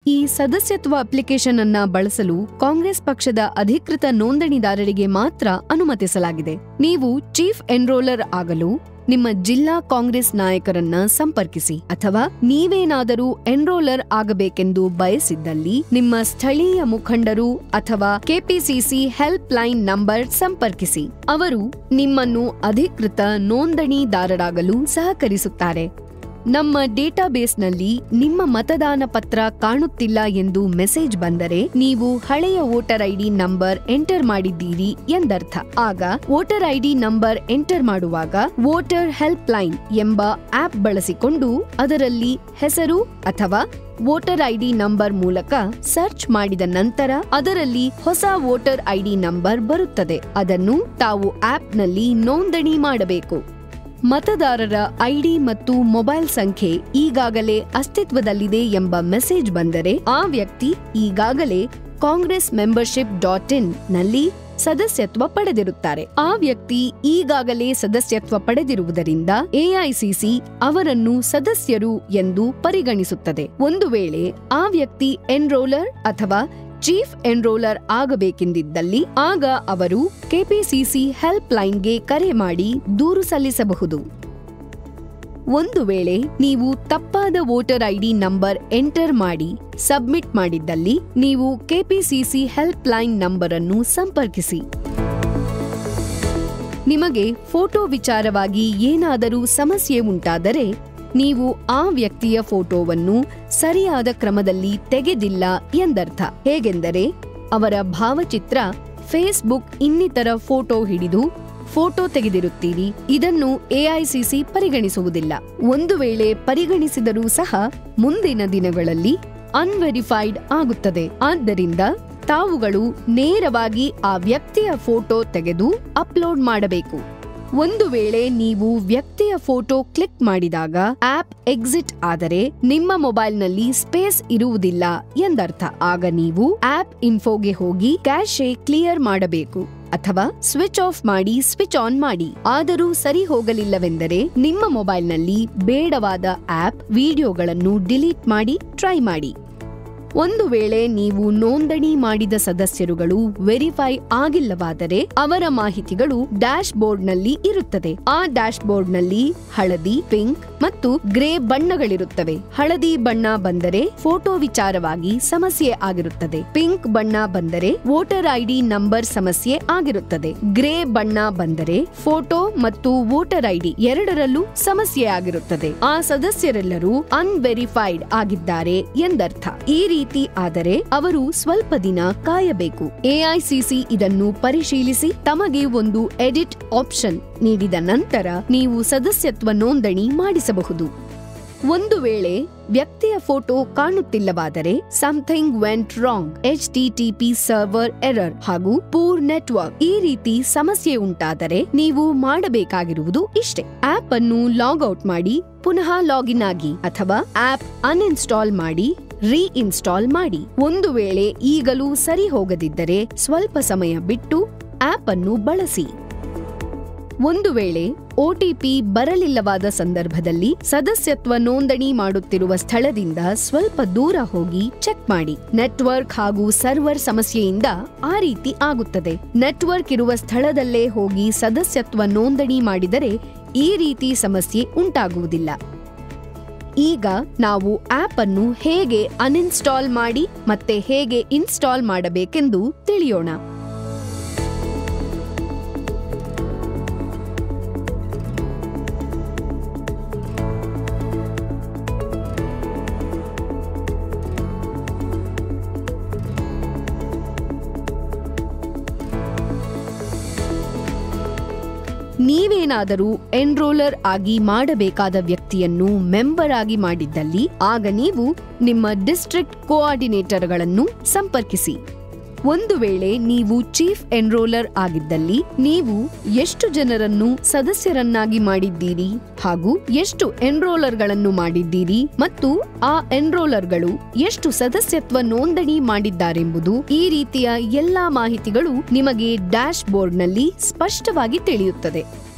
ಈ ಸದಸ್ಯತ್ವ ಅಪ್ಲಿಕೇಶನ್ ಅನ್ನ ಬಳಸಲು ಕಾಂಗ್ರೆಸ್ ಪಕ್ಷದ ಅಧಿಕೃತ ನೋಂದಣಿದಾರರಿಗೆ ಮಾತ್ರ ಅನುಮತಿಸಲಾಗಿದೆ ನೀವು ಚೀಫ್ ಎನ್ರೋಲರ್ ಆಗಲು ನಿಮ್ಮ ಜಿಲ್ಲಾ ಕಾಂಗ್ರೆಸ್ ನಾಯಕರನ್ನ ಸಂಪರ್ಕಿಸಿ ಅಥವಾ ನೀವೇನಾದರೂ ಎನ್ರೋಲರ್ ಆಗಬೇಕೆಂದು ಬಯಸಿದ್ದಲ್ಲಿ ನಿಮ್ಮ ಸ್ಥಳೀಯ ಮುಖಂಡರು ಅಥವಾ ಕೆಪಿಸಿಸಿ ಹೆಲ್ಪ್ ಲೈನ್ ನಂಬರ್ ಸಂಪರ್ಕಿಸಿ ಅವರು ನಿಮ್ಮನ್ನು ಅಧಿಕೃತ ನೋಂದಣಿದಾರರಾಗಲು ಸಹಕರಿಸುತ್ತಾರೆ ನಮ್ಮ ಡೇಟಾಬೇಸ್ನಲ್ಲಿ ನಿಮ್ಮ ಮತದಾನ ಪತ್ರ ಕಾಣುತ್ತಿಲ್ಲ ಎಂದು ಮೆಸೇಜ್ ಬಂದರೆ ನೀವು ಹಳೆಯ ವೋಟರ್ ಐಡಿ ನಂಬರ್ ಎಂಟರ್ ಮಾಡಿದ್ದೀರಿ ಎಂದರ್ಥ ಆಗ ವೋಟರ್ ಐಡಿ ನಂಬರ್ ಎಂಟರ್ ಮಾಡುವಾಗ ವೋಟರ್ ಹೆಲ್ಪ್ ಲೈನ್ ಎಂಬ ಆಪ್ ಬಳಸಿಕೊಂಡು ಅದರಲ್ಲಿ ಹೆಸರು ಅಥವಾ ವೋಟರ್ ಐಡಿ ನಂಬರ್ ಮೂಲಕ ಸರ್ಚ್ ಮಾಡಿದ ನಂತರ ಅದರಲ್ಲಿ ಹೊಸ ವೋಟರ್ ಐಡಿ ನಂಬರ್ ಬರುತ್ತದೆ ಅದನ್ನು ತಾವು ಆಪ್ನಲ್ಲಿ ನೋಂದಣಿ ಮಾಡಬೇಕು ಮತದಾರರ ಐಡಿ ಮತ್ತು ಮೊಬೈಲ್ ಸಂಖ್ಯೆ ಈಗಾಗಲೇ ಅಸ್ತಿತ್ವದಲ್ಲಿದೆ ಎಂಬ ಮೆಸೇಜ್ ಬಂದರೆ ಆ ವ್ಯಕ್ತಿ ಈಗಾಗಲೇ ಕಾಂಗ್ರೆಸ್ ಮೆಂಬರ್ಶಿಪ್ ಡಾಟ್ ಇನ್ ನಲ್ಲಿ ಸದಸ್ಯತ್ವ ಪಡೆದಿರುತ್ತಾರೆ ಆ ವ್ಯಕ್ತಿ ಈಗಾಗಲೇ ಸದಸ್ಯತ್ವ ಪಡೆದಿರುವುದರಿಂದ ಎಐಸಿಸಿ ಅವರನ್ನು ಸದಸ್ಯರು ಎಂದು ಪರಿಗಣಿಸುತ್ತದೆ ಒಂದು ವೇಳೆ ಆ ವ್ಯಕ್ತಿ ಎನ್ರೋಲರ್ ಅಥವಾ ಚೀಫ್ ಎನ್ರೋಲರ್ ಆಗಬೇಕೆಂದಿದ್ದಲ್ಲಿ ಆಗ ಅವರು ಕೆಪಿಸಿಸಿ ಹೆಲ್ಪ್ ಲೈನ್ಗೆ ಕರೆ ಮಾಡಿ ದೂರು ಸಲ್ಲಿಸಬಹುದು ಒಂದು ವೇಳೆ ನೀವು ತಪ್ಪಾದ ವೋಟರ್ ಐಡಿ ನಂಬರ್ ಎಂಟರ್ ಮಾಡಿ ಸಬ್ಮಿಟ್ ಮಾಡಿದ್ದಲ್ಲಿ ನೀವು ಕೆಪಿಸಿಸಿ ಹೆಲ್ಪ್ ಲೈನ್ ನಂಬರ್ ಅನ್ನು ಸಂಪರ್ಕಿಸಿ ನಿಮಗೆ ಫೋಟೋ ವಿಚಾರವಾಗಿ ಏನಾದರೂ ಸಮಸ್ಯೆ ಉಂಟಾದರೆ ನೀವು ಆ ವ್ಯಕ್ತಿಯ ಫೋಟೋವನ್ನು ಸರಿಯಾದ ಕ್ರಮದಲ್ಲಿ ತೆಗೆದಿಲ್ಲ ಎಂದರ್ಥ ಹೇಗೆಂದರೆ ಅವರ ಭಾವಚಿತ್ರ ಫೇಸ್ಬುಕ್ ಇನ್ನಿತರ ಫೋಟೋ ಹಿಡಿದು ಫೋಟೋ ತೆಗೆದಿರುತ್ತೀರಿ ಇದನ್ನು ಎಐಸಿಸಿ ಪರಿಗಣಿಸುವುದಿಲ್ಲ ಒಂದು ವೇಳೆ ಪರಿಗಣಿಸಿದರೂ ಸಹ ಮುಂದಿನ ದಿನಗಳಲ್ಲಿ ಅನ್ವೆರಿಫೈಡ್ ಆಗುತ್ತದೆ ಆದ್ದರಿಂದ ತಾವುಗಳು ನೇರವಾಗಿ ಆ ವ್ಯಕ್ತಿಯ ಫೋಟೋ ತೆಗೆದು ಅಪ್ಲೋಡ್ ಮಾಡಬೇಕು ಒಂದು ವೇಳೆ ನೀವು ವ್ಯಕ್ತಿಯ ಫೋಟೋ ಕ್ಲಿಕ್ ಮಾಡಿದಾಗ ಆಪ್ ಎಕ್ಸಿಟ್ ಆದರೆ ನಿಮ್ಮ ಮೊಬೈಲ್ನಲ್ಲಿ ಸ್ಪೇಸ್ ಇರುವುದಿಲ್ಲ ಎಂದರ್ಥ ಆಗ ನೀವು ಆಪ್ ಇನ್ಫೋಗೆ ಹೋಗಿ ಕ್ಯಾಶೆ ಕ್ಲಿಯರ್ ಮಾಡಬೇಕು ಅಥವಾ ಸ್ವಿಚ್ ಆಫ್ ಮಾಡಿ ಸ್ವಿಚ್ ಆನ್ ಮಾಡಿ ಆದರೂ ಸರಿ ಹೋಗಲಿಲ್ಲವೆಂದರೆ ನಿಮ್ಮ ಮೊಬೈಲ್ನಲ್ಲಿ ಬೇಡವಾದ ಆಪ್ ವಿಡಿಯೋಗಳನ್ನು ಡಿಲೀಟ್ ಮಾಡಿ ಟ್ರೈ ಮಾಡಿ ಒಂದು ವೇಳೆ ನೀವು ನೋಂದಣಿ ಮಾಡಿದ ಸದಸ್ಯರುಗಳು ವೆರಿಫೈ ಆಗಿಲ್ಲವಾದರೆ ಅವರ ಮಾಹಿತಿಗಳು ಡ್ಯಾಶ್ ಬೋರ್ಡ್ನಲ್ಲಿ ಇರುತ್ತದೆ ಆ ಡ್ಯಾಶ್ ಬೋರ್ಡ್ನಲ್ಲಿ ಹಳದಿ ಪಿಂಕ್ ಮತ್ತು ಗ್ರೇ ಬಣ್ಣಗಳಿರುತ್ತವೆ ಹಳದಿ ಬಣ್ಣ ಬಂದರೆ ಫೋಟೋ ವಿಚಾರವಾಗಿ ಸಮಸ್ಯೆ ಆಗಿರುತ್ತದೆ ಪಿಂಕ್ ಬಣ್ಣ ಬಂದರೆ ವೋಟರ್ ಐಡಿ ನಂಬರ್ ಸಮಸ್ಯೆ ಆಗಿರುತ್ತದೆ ಗ್ರೇ ಬಣ್ಣ ಬಂದರೆ ಫೋಟೋ ಮತ್ತು ವೋಟರ್ ಐಡಿ ಎರಡರಲ್ಲೂ ಸಮಸ್ಯೆ ಆಗಿರುತ್ತದೆ ಆ ಸದಸ್ಯರೆಲ್ಲರೂ ಅನ್ವೆರಿಫೈಡ್ ಆಗಿದ್ದಾರೆ ಎಂದರ್ಥ ಈ ರೀತಿ ಆದರೆ ಅವರು ಸ್ವಲ್ಪ ದಿನ ಕಾಯಬೇಕು ಎಐಸಿಸಿ ಇದನ್ನು ಪರಿಶೀಲಿಸಿ ತಮಗೆ ಒಂದು ಎಡಿಟ್ ಆಪ್ಷನ್ ನೀಡಿದ ನಂತರ ನೀವು ಸದಸ್ಯತ್ವ ನೋಂದಣಿ ಮಾಡಿಸಬಹುದು ಒಂದು ವೇಳೆ ವ್ಯಕ್ತಿಯ ಫೋಟೋ ಕಾಣುತ್ತಿಲ್ಲವಾದರೆ something went wrong H TTP server error ಹಾಗೂ ಪೂರ್ ನೆಟ್ವರ್ಕ್ ಈ ರೀತಿ ಸಮಸ್ಯೆ ಉಂಟಾದರೆ ನೀವು ಮಾಡಬೇಕಾಗಿರುವುದು ಇಷ್ಟೇ ಆಪ್ ಅನ್ನು ಲಾಗ್ ಔಟ್ ಮಾಡಿ ಪುನಃ ಲಾಗಿನ್ ಆಗಿ ಅಥವಾ ಆಪ್ ಅನ್ಇನ್ಸ್ಟಾಲ್ ಮಾಡಿ ರೀಇನ್ಸ್ಟಾಲ್ ಮಾಡಿ ಒಂದು ವೇಳೆ ಈಗಲೂ ಸರಿ ಹೋಗದಿದ್ದರೆ ಸ್ವಲ್ಪ ಸಮಯ ಬಿಟ್ಟು ಆಪ್ ಅನ್ನು ಬಳಸಿ ಒಂದು ವೇಳೆ ಒಟಿಪಿ ಬರಲಿಲ್ಲವಾದ ಸಂದರ್ಭದಲ್ಲಿ ಸದಸ್ಯತ್ವ ನೋಂದಣಿ ಮಾಡುತ್ತಿರುವ ಸ್ಥಳದಿಂದ ಸ್ವಲ್ಪ ದೂರ ಹೋಗಿ ಚೆಕ್ ಮಾಡಿ ನೆಟ್ವರ್ಕ್ ಹಾಗೂ ಸರ್ವರ್ ಸಮಸ್ಯೆಯಿಂದ ಆ ರೀತಿ ಆಗುತ್ತದೆ ನೆಟ್ವರ್ಕ್ ಇರುವ ಸ್ಥಳದಲ್ಲೇ ಹೋಗಿ ಸದಸ್ಯತ್ವ ನೋಂದಣಿ ಮಾಡಿದರೆ ಈ ರೀತಿ ಸಮಸ್ಯೆ ಉಂಟಾಗುವುದಿಲ್ಲ ಈಗ ನಾವು ಆಪ್ ಅನ್ನು ಹೇಗೆ ಅನ್ಇನ್ಸ್ಟಾಲ್ ಮಾಡಿ ಮತ್ತೆ ಹೇಗೆ ಇನ್ಸ್ಟಾಲ್ ಮಾಡಬೇಕೆಂದು ತಿಳಿಯೋಣ ನೀವೇನಾದರೂ ಎನ್ರೋಲರ್ ಆಗಿ ಮಾಡಬೇಕಾದ ವ್ಯಕ್ತಿಯನ್ನು ಮೆಂಬರ್ ಆಗಿ ಮಾಡಿದ್ದಲ್ಲಿ ಆಗ ನೀವು ನಿಮ್ಮ ಡಿಸ್ಟ್ರಿಕ್ಟ್ ಕೋಆರ್ಡಿನೇಟರ್ಗಳನ್ನು ಸಂಪರ್ಕಿಸಿ ಒಂದು ವೇಳೆ ನೀವು ಚೀಫ್ ಎನ್ರೋಲರ್ ಆಗಿದ್ದಲ್ಲಿ ನೀವು ಎಷ್ಟು ಜನರನ್ನು ಸದಸ್ಯರನ್ನಾಗಿ ಮಾಡಿದ್ದೀರಿ ಹಾಗೂ ಎಷ್ಟು ಎನ್ರೋಲರ್ಗಳನ್ನು ಮಾಡಿದ್ದೀರಿ ಮತ್ತು ಆ ಎನ್ರೋಲರ್ಗಳು ಎಷ್ಟು ಸದಸ್ಯತ್ವ ನೋಂದಣಿ ಮಾಡಿದ್ದಾರೆಂಬುದು ಈ ರೀತಿಯ ಎಲ್ಲಾ ಮಾಹಿತಿಗಳು ನಿಮಗೆ ಡ್ಯಾಶ್ ಬೋರ್ಡ್ನಲ್ಲಿ ಸ್ಪಷ್ಟವಾಗಿ ತಿಳಿಯುತ್ತದೆ